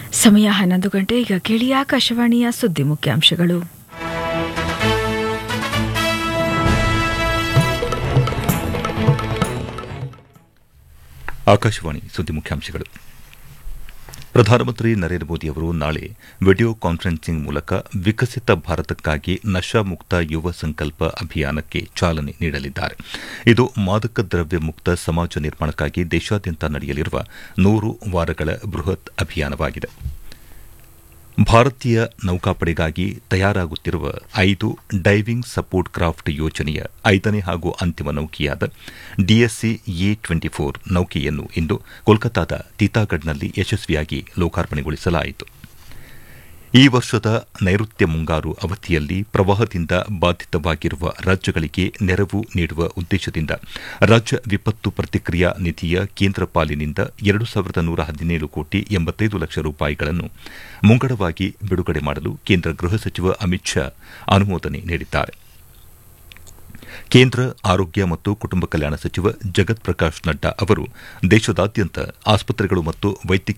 ಸಮಯ ಹನ್ನೊಂದು ಗಂಟೆ ಈಗ ಕೇಳಿ ಆಕಾಶವಾಣಿಯ ಸುದ್ದಿ ಮುಖ್ಯಾಂಶಗಳು ಆಕಾಶವಾಣಿ ಸುದ್ದಿ ಮುಖ್ಯಾಂಶಗಳು ಪ್ರಧಾನಮಂತ್ರಿ ನರೇಂದ್ರ ಮೋದಿ ಅವರು ನಾಳೆ ವಿಡಿಯೋ ಕಾನ್ಫರೆನ್ಸಿಂಗ್ ಮೂಲಕ ವಿಕಸಿತ ಭಾರತಕ್ಕಾಗಿ ನಶಾಮುಕ್ತ ಯುವ ಸಂಕಲ್ಪ ಅಭಿಯಾನಕ್ಕೆ ಚಾಲನೆ ನೀಡಲಿದ್ದಾರೆ ಇದು ಮಾದಕ ದ್ರವ್ಯ ಮುಕ್ತ ಸಮಾಜ ನಿರ್ಮಾಣಕ್ಕಾಗಿ ದೇಶಾದ್ಯಂತ ನಡೆಯಲಿರುವ ನೂರು ವಾರಗಳ ಬೃಹತ್ ಅಭಿಯಾನವಾಗಿದೆ ಭಾರತೀಯ ನೌಕಾಪಡೆಗಾಗಿ ತಯಾರಾಗುತ್ತಿರುವ ಐದು ಡೈವಿಂಗ್ ಸಪೋರ್ಟ್ ಕ್ರಾಫ್ಟ್ ಯೋಜನೆಯ ಐದನೇ ಹಾಗೂ ಅಂತಿಮ ನೌಕೆಯಾದ ಡಿಎಸ್ಸಿ ಎ ಟ್ವೆಂಟಿ ಫೋರ್ ನೌಕೆಯನ್ನು ಇಂದು ಕೋಲ್ಕತಾದ ತೀತಾಗಢ್ನಲ್ಲಿ ಯಶಸ್ವಿಯಾಗಿ ಲೋಕಾರ್ಪಣೆಗೊಳಿಸಲಾಯಿತು ಈ ವರ್ಷದ ನೈಋತ್ಯ ಮುಂಗಾರು ಅವಧಿಯಲ್ಲಿ ಪ್ರವಾಹದಿಂದ ಬಾಧಿತವಾಗಿರುವ ರಾಜ್ಯಗಳಿಗೆ ನೆರವು ನೀಡುವ ಉದ್ದೇಶದಿಂದ ರಾಜ್ಯ ವಿಪತ್ತು ಪ್ರತಿಕ್ರಿಯಾ ನಿಧಿಯ ಕೇಂದ್ರ ಪಾಲಿನಿಂದ ಎರಡು ಸಾವಿರದ ನೂರ ಹದಿನೇಳು ಕೋಟಿ ಎಂಬತ್ತೈದು ಲಕ್ಷ ರೂಪಾಯಿಗಳನ್ನು ಮುಂಗಡವಾಗಿ ಬಿಡುಗಡೆ ಮಾಡಲು ಕೇಂದ್ರ ಗೃಹ ಸಚಿವ ಅಮಿತ್ ಶಾ ಅನುಮೋದನೆ ನೀಡಿದ್ದಾರೆ ಕೇಂದ್ರ ಆರೋಗ್ಯ ಮತ್ತು ಕುಟುಂಬ ಕಲ್ಯಾಣ ಸಚಿವ ಜಗತ್ ಪ್ರಕಾಶ್ ನಡ್ಡಾ ಅವರು ದೇಶದಾದ್ಯಂತ ಆಸ್ಪತ್ರೆಗಳು ಮತ್ತು ವೈದ್ಯಕೀಯ